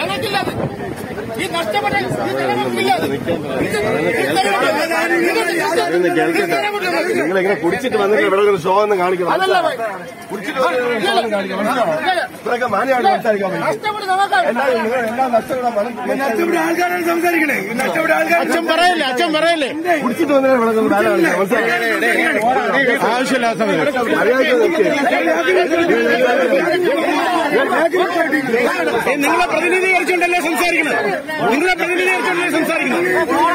ഞങ്ങൾക്കില്ലാതെ ഈ നഷ്ടപ്പെട്ട ഈ ജനങ്ങൾക്കില്ലാതെ ഇതൊന്ന് കേൾക്കട്ടെ നിങ്ങളിങ്ങനെ കുടിച്ചിട്ട് വന്നിട്ട് ഇവിടെ ഒരു ഷോ ഒന്ന് കാണിക്കണം അതല്ല ഭയ. കുടിച്ചിട്ട് വന്നിട്ട് ഒരു ഷോ ഒന്ന് കാണിക്കണം മനസ്സിലായോ? ഇത്രയൊക്കെ മാന്യമായിട്ട് സംസാരിക്കാൻ പറ്റും നഷ്ടപ്പെട്ട് ഞങ്ങൾക്കാണ് എല്ലാവരും നിങ്ങൾ എല്ലാ നഷ്ടങ്ങളും മനസ്സിലാക്കി ആൾക്കാരാണ് സംസാരിക്കണേ നഷ്ടപ്പെട്ട ആൾക്കാർ അച്ഛൻ പറയല്ലേ അച്ഛൻ പറയല്ലേ കുടിച്ചിട്ട് വന്നിട്ട് ഇവിടെ ഒന്ന് ഡയലോഗ് കാണിക്കണം. മനസ്സിലായോ? ആവശ്യമില്ലാത്ത സമയം മര്യാദയ്ക്ക് നിൽക്ക്. നിങ്ങളെ പ്രതിനിധീകരിച്ചുകൊണ്ടല്ലേ സംസാരിക്കുന്നത് നിങ്ങളെ പ്രതിനിധീകരിച്ചുകൊണ്ടല്ലേ സംസാരിക്കുന്നത്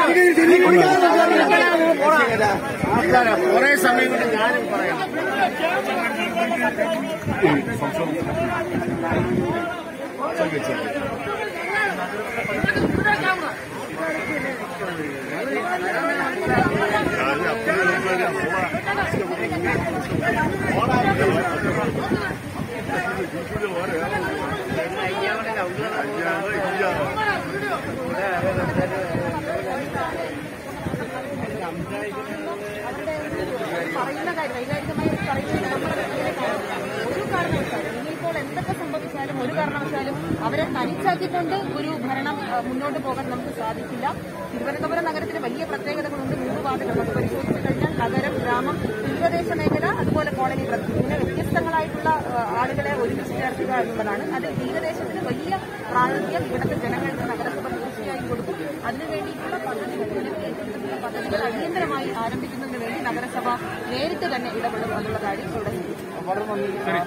കുറെ സമയം കൊണ്ട് ഞാനും പറയാം പറയുന്ന കാര്യം വൈകാരികമായി പറയുന്നത് നമ്മുടെ ഒരു കാരണവശാലും ഇനിയിപ്പോൾ എന്തൊക്കെ സംഭവിച്ചാലും ഒരു കാരണവശാലും അവരെ തനിച്ചാക്കിക്കൊണ്ട് ഒരു ഭരണം ആ, മുന്നോട്ട് പോകാൻ നമുക്ക് സാധിക്കില്ല തിരുവനന്തപുരം നഗരത്തിന് വലിയ പ്രത്യേകതകളുണ്ട് നൂറ് വാർഡുകൾ നമുക്ക് പരിശോധിച്ചു കഴിഞ്ഞാൽ നഗരം ഗ്രാമം തീരദേശ മേഖല അതുപോലെ കോളനി പ്രദേശം ഇങ്ങനെ വ്യത്യസ്തങ്ങളായിട്ടുള്ള ആ, ആളുകളെ ഒരുമിച്ച് ചേർക്കുക എന്നുള്ളതാണ് അത് തീരദേശത്തിന് വലിയ പ്രാതിനിധ്യം ഇവിടുത്തെ ജനങ്ങൾക്ക് നഗരസഭ തീർച്ചയായും കൊടുക്കും അതിനുവേണ്ടിയിട്ടുള്ള പദ്ധതികൾ നിലവിൽ ഏറ്റെടുത്തിട്ടുള്ള പദ്ധതികൾ അടിയന്തരമായി ആരംഭിക്കുന്നതിന് വേണ്ടി നഗരസഭ നേരിട്ട് തന്നെ ഇടപെടും എന്നുള്ള കാര്യം ഇവിടെ സൂചിപ്പിച്ചു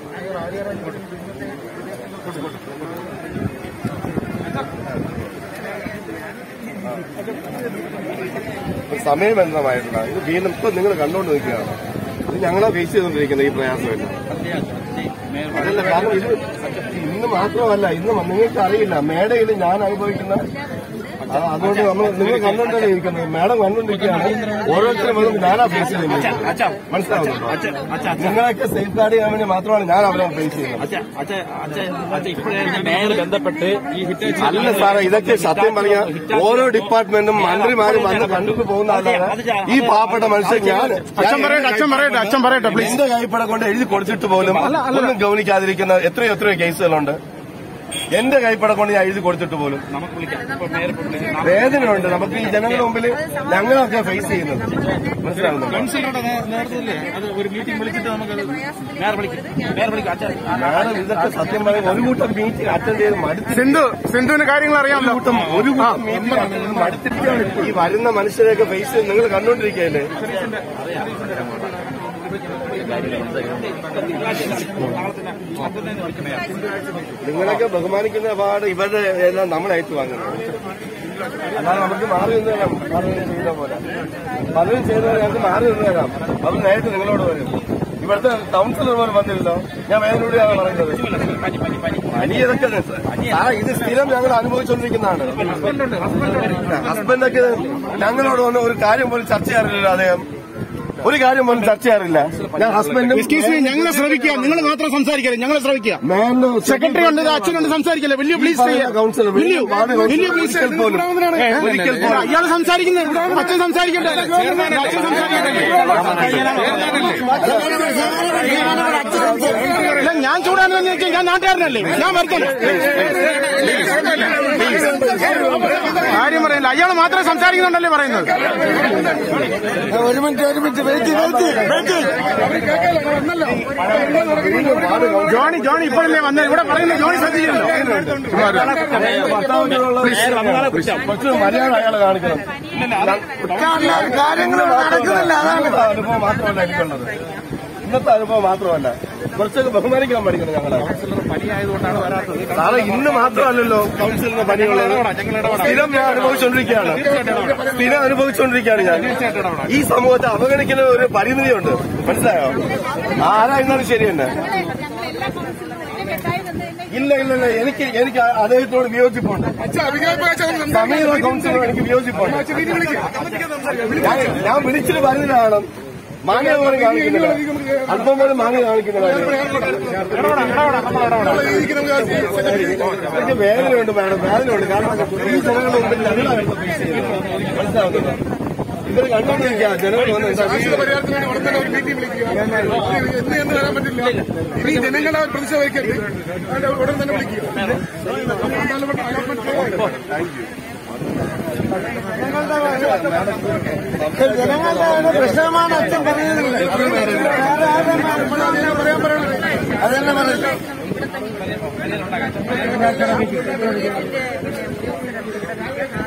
ഒരു സമയബന്ധമായിട്ടുള്ള ഇത് വീണ്ടും ഇപ്പൊ നിങ്ങൾ കണ്ടുകൊണ്ട് നിൽക്കുകയാണ് ഇത് ഞങ്ങളെ ഫേസ് ചെയ്തുകൊണ്ടിരിക്കുന്ന ഈ പ്രയാസമല്ല അതല്ല കാരണം ഇത് ഇന്ന് മാത്രമല്ല ഇന്ന് നിങ്ങൾക്ക് അറിയില്ല മേടയിൽ ഞാൻ അനുഭവിക്കുന്ന ആ, അതുകൊണ്ട് നമ്മൾ നിങ്ങൾ കണ്ടുകൊണ്ടല്ലേ ഇരിക്കുന്നത് മേഡം കണ്ടുകൊണ്ടിരിക്കുകയാണ് ഓരോരുത്തരും വന്ന് ഞാനാ ഫേസ് ചെയ്യുന്നത് മനസ്സിലാവുന്നുണ്ടോ നിങ്ങളൊക്കെ സേഫ് ഗാർഡ് ചെയ്യാൻ വേണ്ടി മാത്രമാണ് ഞാൻ അവരെ ഫേസ് ചെയ്യുന്നത് മേയർ ബന്ധപ്പെട്ട് ഈ ഹിറ്റ് അല്ല സാറേ ഇതൊക്കെ സത്യം പറഞ്ഞ ഓരോ ഡിപ്പാർട്ട്മെന്റും മന്ത്രിമാരും വന്ന് കണ്ടിട്ട് പോകുന്ന അല്ലാതെ ഈ പാവപ്പെട്ട മനുഷ്യൻ ഞാൻ അച്ഛൻ പറയട്ടെ അച്ഛൻ പറയട്ടെ അച്ഛൻ പറയട്ടെ പ്ലീസ് എന്റെ കൈപ്പട കൊണ്ട് എഴുതി കൊടുത്തിട്ട് പോലും ഒന്നും ഗവനിക്കാതിരിക്കുന്ന എത്രയോ എത്രയോ കേസുകളുണ്ട് എന്റെ കൈപ്പട കൊണ്ട് ഞാൻ എഴുതി കൊടുത്തിട്ട് പോലും നമുക്ക് വിളിക്കാം ഇപ്പൊ മേയർ വേദനയുണ്ട് നമുക്ക് ഈ ജനങ്ങളുടെ മുമ്പിൽ ഞങ്ങളൊക്കെ ഫേസ് ചെയ്യുന്നത് മനസ്സിലാവുന്നുണ്ടോ കൗൺസിലറുടെ നേ- നേതൃത്വത്തിലേ അത് ഒരു മീറ്റിംഗ് വിളിച്ചിട്ട് നമുക്കത് മേയർ വിളിക്കും മേയർ വിളിക്കും അച്ഛൻ മാഡം ഇതൊക്കെ സത്യം പറയുമ്പോൾ ഒരു കൂട്ടം മീറ്റിംഗ് അറ്റൻഡ് ചെയ്ത് മടുത്ത് സിന്ധു സിന്ധുവിന് കാര്യങ്ങൾ അറിയാമല്ലോ കൂട്ടം ഒരു കൂട്ടം മീറ്റിംഗ് attend ചെയ്ത് മടുത്തിരിക്കുകയാണ് ഇപ്പോൾ. ഈ വരുന്ന മനുഷ്യരെയൊക്കെ ഫേസ് ചെയ്ത് നിങ്ങൾ കണ്ടുകൊണ്ടിരിക്കുകയല്ലേ നിങ്ങളൊക്കെ ബഹുമാനിക്കുന്ന പാട് ഇവരുടെ എല്ലാം നമ്മൾ ഏറ്റുവാങ്ങുന്നത് അല്ലാതെ നമുക്ക് മാറി നിന്ന് തരാം പലരും ചെയ്ത പോലെ പലരും ചെയ്തവരെ ഞങ്ങൾക്ക് മാറി നിന്ന് തരാം അവർ നേരിട്ട് നിങ്ങളോട് വരും ഇവിടുത്തെ കൗൺസിലർ പോലും വന്നില്ലല്ലോ ഞാൻ വേദനയോടെയാണ് പറയുന്നത് പനി ഇതൊക്കെ ആ ഇത് സ്ഥിരം ഞങ്ങൾ അനുഭവിച്ചുകൊണ്ടിരിക്കുന്നതാണ് ഹസ്ബൻഡൊക്കെ ഞങ്ങളോട് വന്ന് ഒരു കാര്യം പോലും ചർച്ച ചെയ്യാറില്ലല്ലോ അദ്ദേഹം ഒരു കാര്യം പോലും ചർച്ച ചെയ്യാറില്ല ഞാൻ ഹസ്ബൻഡും എക്സ്ക്യൂസ് മീ ഞങ്ങളെ ശ്രമിക്കുക നിങ്ങൾ മാത്രം സംസാരിക്കരുത് ഞങ്ങളെ ശ്രമിക്കുക മാനും സെക്രട്ടറി ഉണ്ട് ഇത് അച്ഛനുണ്ട് സംസാരിക്കല്ലേ വലിയ പ്ലീസ് കൗൺസിലർ വലിയ വലിയ പ്ലീസ് ഒരിക്കൽ പോലും ഒരിക്കൽ പോലും അയാൾ സംസാരിക്കുന്നത് അച്ഛൻ സംസാരിക്കട്ടെ അച്ഛൻ സംസാരിക്കട്ടെ ഇല്ല, ഞാൻ ചൂടാണെന്ന് വെച്ചാൽ ഞാൻ നാട്ടുകാരനല്ലേ ഞാൻ വരുത്തല്ലേ കാര്യം പറയില്ല അയാൾ മാത്രം സംസാരിക്കുന്നുണ്ടല്ലേ പറയുന്നത് ഒരു മിനിറ്റ് ഒരു minute wait wait Johnny Johnny ഇപ്പോഴല്ലേ വന്നത് ഇവിടെ പറയുന്നത് ജോണി ശ്രദ്ധിക്കുന്നുണ്ടോ കുറച്ച് മര്യാദ അയാൾ കാണിക്കണം കാര്യങ്ങൾ നടക്കുന്നില്ല അതാണ് ഇന്നത്തെ അനുഭവം മാത്രമല്ല എനിക്കുള്ളത് ഇന്നത്തെ അനുഭവം മാത്രമല്ല കുറച്ചൊക്കെ ബഹുമാനിക്കാൻ പഠിക്കണം ഞങ്ങളെ പനിയായതുകൊണ്ടാണ് വരാത്തത് സാറേ ഇന്ന് മാത്രമല്ലല്ലോ കൗൺസിലിന്റെ പണിയുള്ളത് സ്ഥിരം ഞാൻ അനുഭവിച്ചുകൊണ്ടിരിക്കുകയാണ് സ്ഥിരം അനുഭവിച്ചുകൊണ്ടിരിക്കുകയാണ് ഞാൻ ഈ സമൂഹത്തെ അവഗണിക്കുന്ന ഒരു പരിമിതിയുണ്ട് മനസ്സിലായോ ആരാ എന്നാലും ശരി തന്നെ ഞങ്ങൾ എല്ലാ കൗൺസിലും കെട്ടായി നിന്ന് തന്നെ ഇല്ല ഇല്ല ഇല്ല എനിക്ക് എനിക്ക് അദ്ദേഹത്തോട് വിയോജിപ്പുണ്ട് സമീപ കൗൺസിലർ എനിക്ക് വിയോജിപ്പുണ്ട് ഞാൻ ഞാൻ വിളിച്ചിട്ട് പറഞ്ഞതാണ് മാങ്ങ പോലും കാണിക്കുന്നില്ല അല്പം പോലും മാങ്ങ കാണിക്കുന്നില്ല എനിക്ക് വേദനയുണ്ട് മാഡം വേദനയുണ്ട് കാരണം ഈ ജനങ്ങളുടെ മുമ്പിൽ ഞങ്ങളായിരുന്നു ഫേസ് ചെയ്യുന്നത് മനസ്സിലാവുന്നുണ്ടോ ഇവർ കണ്ടോണ്ടിരിക്കുക ജനങ്ങൾ വന്ന് എന്താ ശാശ്വത പരിഹാരത്തിന് വേണ്ടി ഉടൻ തന്നെ ഒരു മീറ്റിംഗ് വിളിക്കുക എന്ന് എന്ന് വരാൻ പറ്റില്ല ഇനി ജനങ്ങളുടെ പ്രതിഷേധിക്കരുത് അതിന്റെ ഉടൻ തന്നെ വിളിക്കുക അലോട്ട്മെന്റ് താങ്ക് യു ജനങ്ങളുടെ പ്രശ്നമാണ് അച്ഛൻ പറയുന്നത് വേറെ ആരും പറയാൻ പറയണത് അതന്നെ പറയുന്നത് ഇവിടെ തന്നെ